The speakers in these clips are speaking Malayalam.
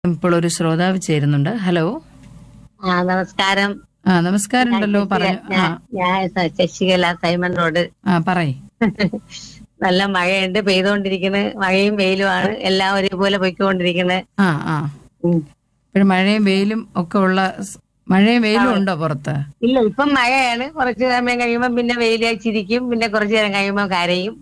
ഇപ്പോൾ ഒരു ശ്രോതാവ് ചേരുന്നുണ്ട് ഹലോ ആ നമസ്കാരം ആ നമസ്കാരം ഉണ്ടല്ലോ പറഞ്ഞു ആ ഞാൻ ഞാൻ സ- ശശികല സൈമൺ റോഡ് ആ പറയ് നല്ല മഴയുണ്ട് പെയ്തുകൊണ്ടിരിക്കുന്നത് മഴയും വെയിലുമാണ് എല്ലാം ഒരുപോലെ പൊയ്ക്കൊണ്ടിരിക്കുന്നത് ആ ആ ഇപ്പോഴും മഴയും വെയിലും ഒക്കെ ഉള്ള സ്- മഴയും വെയിലും ഉണ്ടോ പുറത്ത് ഇല്ല ഇപ്പം മഴയാണ് കുറച്ച് സമയം കഴിയുമ്പോൾ പിന്നെ വെയിലാച്ചിരിക്കും പിന്നെ കുറച്ചു നേരം കഴിയുമ്പോൾ കരയും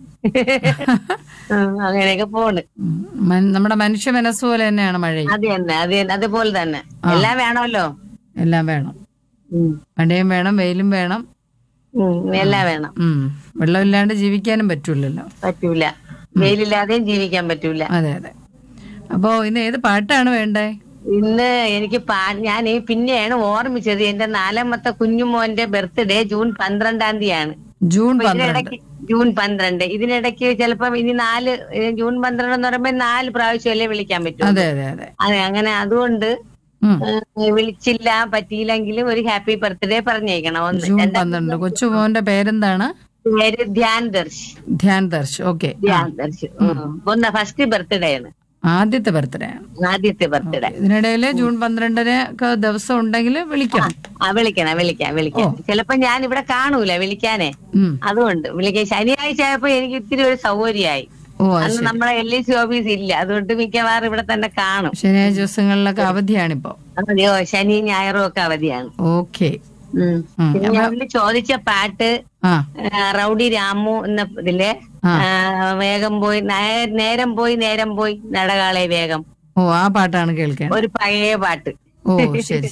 ഉം, അങ്ങനെയൊക്കെ പോണ് ഉം. മൻ- നമ്മുടെ മനുഷ്യ മനസ്സ് പോലെ തന്നെയാണ് മഴയും അത് തന്നെ അത് തന്നെ അതുപോലെ തന്നെ എല്ലാം വേണമല്ലോ എല്ലാം വേണം ഉം, മഴയും വേണം വെയിലും വേണം ഉം, എല്ലാം വേണം ഉം വെള്ളമില്ലാണ്ട് ജീവിക്കാനും പറ്റൂലല്ലോ പറ്റൂല വെയിലില്ലാതെയും ജീവിക്കാൻ പറ്റൂല അതെ അതെ അപ്പോ ഇന്ന് ഏത് പാട്ടാണ് വേണ്ടേ ഇന്ന് എനിക്ക് പാ ഞാൻ പിന്നെയാണ് ഓർമ്മിച്ചത് എന്റെ നാലാമത്തെ കുഞ്ഞുമോന്റെ ബർത്ത്ഡേ ജൂൺ പന്ത്രണ്ടാം തീയതിയാണ് ജൂൺ അപ്പൊ പന്ത്രണ്ട് ഇതിനിടയ്ക്ക് ജൂൺ പന്ത്രണ്ട് ഇതിനിടയ്ക്ക് ചിലപ്പം ഇനി നാല് ഏ, ജൂൺ പന്ത്രണ്ട് എന്ന് പറയുമ്പോ നാല് പ്രാവശ്യമല്ലേ വിളിക്കാൻ പറ്റൂ അതെ അതെ അതെ അതെ അങ്ങനെ അതുകൊണ്ട് ഉം. ഏ, വിളിച്ചില്ല പറ്റിയില്ലെങ്കിലും ഒരു ഹാപ്പി ബർത്ത്ഡേ പറഞ്ഞേക്കണം ഒന്ന് ജൂൺ രണ്ടാം പന്ത്രണ്ട് കൊച്ചു മോന്റെ പേരെന്താണ് പേര് ധ്യാൻ ദർശ് ധ്യാൻ ദർശ് ഓക്കെ ധ്യാൻ ദർശ് ഉം. ഒന്ന് ഫസ്റ്റ് ബർത്ത്ഡേ ആണ് ആദ്യത്തെ ബർത്ത്ഡേ ആണ് ആദ്യത്തെ ബർത്ത്ഡേ ഇതിനിടയില് ജൂൺ പന്ത്രണ്ടിന് ഒക്കെ ദിവസം ഉണ്ടെങ്കിൽ വിളിക്കണം ആ വിളിക്കണം വിളിക്കാം വിളിക്കാം ചിലപ്പോ ഞാൻ ഇവിടെ കാണൂല വിളിക്കാനേ ഉം. അതുകൊണ്ട് വിളിക്കാൻ ശനിയാഴ്ച ആയപ്പോ എനിക്ക് ഇത്തിരി ഒരു സൗകര്യമായി ഓ അത് അന്ന് നമ്മളെ എൽ ഐ സി ഓഫീസ് ഇല്ല അതുകൊണ്ട് മിക്കവാറും ഇവിടെ തന്നെ കാണും ശനിയാഴ്ച ദിവസങ്ങളിലൊക്കെ അവധിയാണിപ്പോ അതെയോ ശനി ഞായറും ഒക്കെ അവധിയാണ് ഓക്കെ ഉം. ഉം. പിന്നെ ഞാൻ ഇതില് ചോദിച്ച പാട്ട് ആ ആ, റൗഡി രാമു എന്ന ഇതിലെ ആ. ആ, വേഗം പോയി നേ- നേരം പോയി നേരം പോയി നടകാളെ വേഗം ഓ ആ പാട്ടാണ് കേൾക്കേണ്ടത് ഒരു പഴയ പാട്ട് ഓ ശരി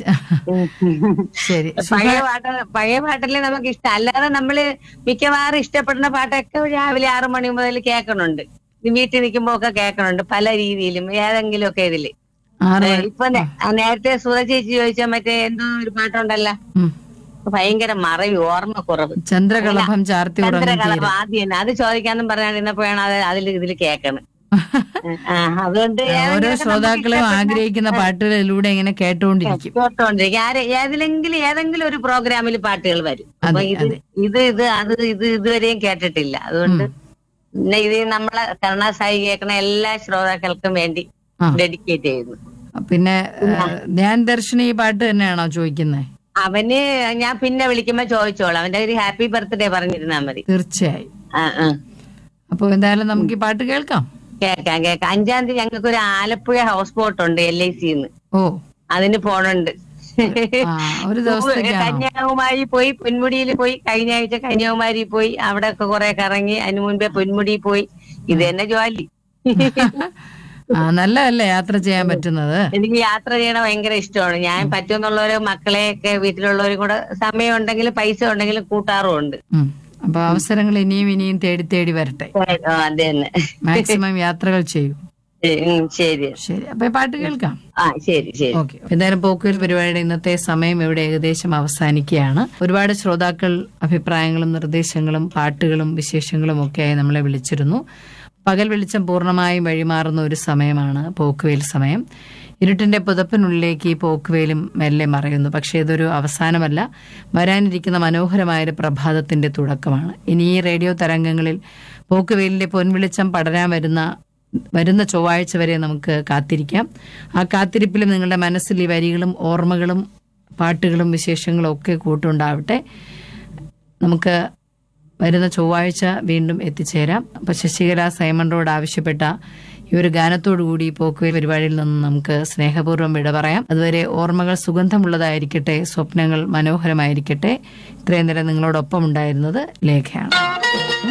ശരി പഴയ പാട്ട് പഴയ പാട്ടല്ലേ നമുക്ക് ഇഷ്ടം അല്ലാതെ നമ്മള് മിക്കവാറും ഇഷ്ടപ്പെടുന്ന പാട്ടൊക്കെ രാവിലെ ആറു മണി മുതൽ കേൾക്കണുണ്ട് വീട്ടിൽ നിൽക്കുമ്പോ ഒക്കെ കേൾക്കണുണ്ട് പല രീതിയിലും ഏതെങ്കിലും ഒക്കെ ഇതില് ആറ് ഏ, മണി ഇപ്പൊ നേ- ആ, നേരത്തെ സുധ ചേച്ചി ചോദിച്ച മറ്റേ എന്തോ ഒരു പാട്ടുണ്ടല്ലോ ഉം. ഭയങ്കര മറവി ഓർമ്മ കുറവ് ചന്ദ്രകളഭം ചാർത്തി ഉറങ്ങും ചന്ദ്രകളഭ ആദ്യം തന്നെ അത് ചോദിക്കാന്നും പറഞ്ഞാണ്ടിരുന്നപ്പോഴാണ് അത് അതിൽ ഇതിൽ കേൾക്കണത് ആ, അതുകൊണ്ട് ഓരോ ഏതെങ്കിലുമൊക്കെ ശ്രോതാക്കളും നമുക്ക് ആഗ്രഹിക്കുന്ന പാട്ടുകളിലൂടെ ഇങ്ങനെ കേട്ടുകൊണ്ടിരിക്കും കേട്ടോണ്ടിരിക്കും ആരെ ഏതിലെങ്കിലും ഏതെങ്കിലും ഒരു പ്രോഗ്രാമിൽ പാട്ടുകൾ വരും അപ്പൊ അതെ, ഇത് അതെ. ഇത് ഇത് അത് ഇത് ഇതുവരെയും കേട്ടിട്ടില്ല അതുകൊണ്ട് പിന്നെ ഇത് നമ്മളെ കരുണാസായി കേൾക്കുന്ന എല്ലാ ശ്രോതാക്കൾക്കും വേണ്ടി ആ. ഡെഡിക്കേറ്റ് ചെയ്യുന്നു പിന്നെ ഏഹ്, ധ്യാൻ ദർശന ഈ പാട്ട് തന്നെയാണോ ചോദിക്കുന്നത് അവന് ഞാൻ പിന്നെ വിളിക്കുമ്പോ ചോദിച്ചോളാം അവന്റെ ഒരു ഹാപ്പി ബർത്ത്ഡേ പറഞ്ഞിരുന്നാ മതി തീർച്ചയായും ആ ആ അപ്പൊ എന്തായാലും നമുക്ക് ഈ പാട്ട് കേൾക്കാം കേക്കാം കേക്കാം അഞ്ചാം തീയതി ഞങ്ങൾക്ക് ഒരു ആലപ്പുഴ ഹൗസ് ബോട്ട് ഉണ്ട് എൽ ഐ സിന്ന് ഓ അതിന് പോണുണ്ട് ആ ഒരു ദിവസത്തേക്കാണോ കന്യാകുമാരി പോയി പൊന്മുടിയിൽ പോയി കഴിഞ്ഞ ആഴ്ച കന്യാകുമാരി പോയി അവിടെ ഒക്കെ കുറെ കറങ്ങി അതിനു മുൻപേ പൊന്മുടി പോയി ഇത് തന്നെ ജോലി ആ നല്ലതല്ലേ യാത്ര ചെയ്യാൻ പറ്റുന്നത് എനിക്ക് യാത്ര ചെയ്യണ ഭയങ്കര ഇഷ്ടമാണ് ഞാൻ പറ്റുമെന്നുള്ളവര് മക്കളെയൊക്കെ വീട്ടിലുള്ളവരും കൂടെ സമയം ഉണ്ടെങ്കിലും പൈസ ഉണ്ടെങ്കിലും കൂട്ടാറുമുണ്ട് ഉം. അപ്പൊ അവസരങ്ങൾ ഇനിയും ഇനിയും തേടി തേടി വരട്ടെ ആ, അത് തന്നെ മാക്സിമം യാത്രകൾ ചെയ്യൂ ഉം, ശരി ശരി അപ്പൊ ഈ പാട്ട് കേൾക്കാം ആ ശരി ശരി ഓക്കെ എന്തായാലും പോക്കുവൽ പരിപാടിയുടെ ഇന്നത്തെ സമയം ഇവിടെ ഏകദേശം അവസാനിക്കുകയാണ് ഒരുപാട് ശ്രോതാക്കൾ അഭിപ്രായങ്ങളും നിർദ്ദേശങ്ങളും പാട്ടുകളും വിശേഷങ്ങളും ഒക്കെയായി നമ്മളെ വിളിച്ചിരുന്നു പകൽ വെളിച്ചം പൂർണ്ണമായും വഴിമാറുന്ന ഒരു സമയമാണ് പോക്കുവേൽ സമയം ഇരുട്ടിന്റെ പുതപ്പിനുള്ളിലേക്ക് ഈ പോക്കുവേലും മെല്ലെ മറയുന്നു പക്ഷേ ഇതൊരു അവസാനമല്ല വരാനിരിക്കുന്ന മനോഹരമായൊരു പ്രഭാതത്തിന്റെ തുടക്കമാണ് ഇനി ഈ റേഡിയോ തരംഗങ്ങളിൽ പോക്കുവേലിന്റെ പൊൻവെളിച്ചം പടരാൻ വരുന്ന വരുന്ന ചൊവ്വാഴ്ച വരെ നമുക്ക് കാത്തിരിക്കാം ആ കാത്തിരിപ്പിലും നിങ്ങളുടെ മനസ്സിൽ ഈ വരികളും ഓർമ്മകളും പാട്ടുകളും വിശേഷങ്ങളും ഒക്കെ കൂട്ടുണ്ടാവട്ടെ നമുക്ക് വരുന്ന ചൊവ്വാഴ്ച വീണ്ടും എത്തിച്ചേരാം അപ്പൊ ശശികല സൈമൺ റോഡ് ആവശ്യപ്പെട്ട ഈ ഒരു ഗാനത്തോടു കൂടി ഈ പോക്കുവേ പരിപാടിയിൽ നിന്ന് നമുക്ക് സ്നേഹപൂർവ്വം വിട പറയാം അതുവരെ ഓർമ്മകൾ സുഗന്ധമുള്ളതായിരിക്കട്ടെ സ്വപ്നങ്ങൾ മനോഹരമായിരിക്കട്ടെ ഇത്രയും നേരം നിങ്ങളോടൊപ്പം ഉണ്ടായിരുന്നത് ലേഖയാണ്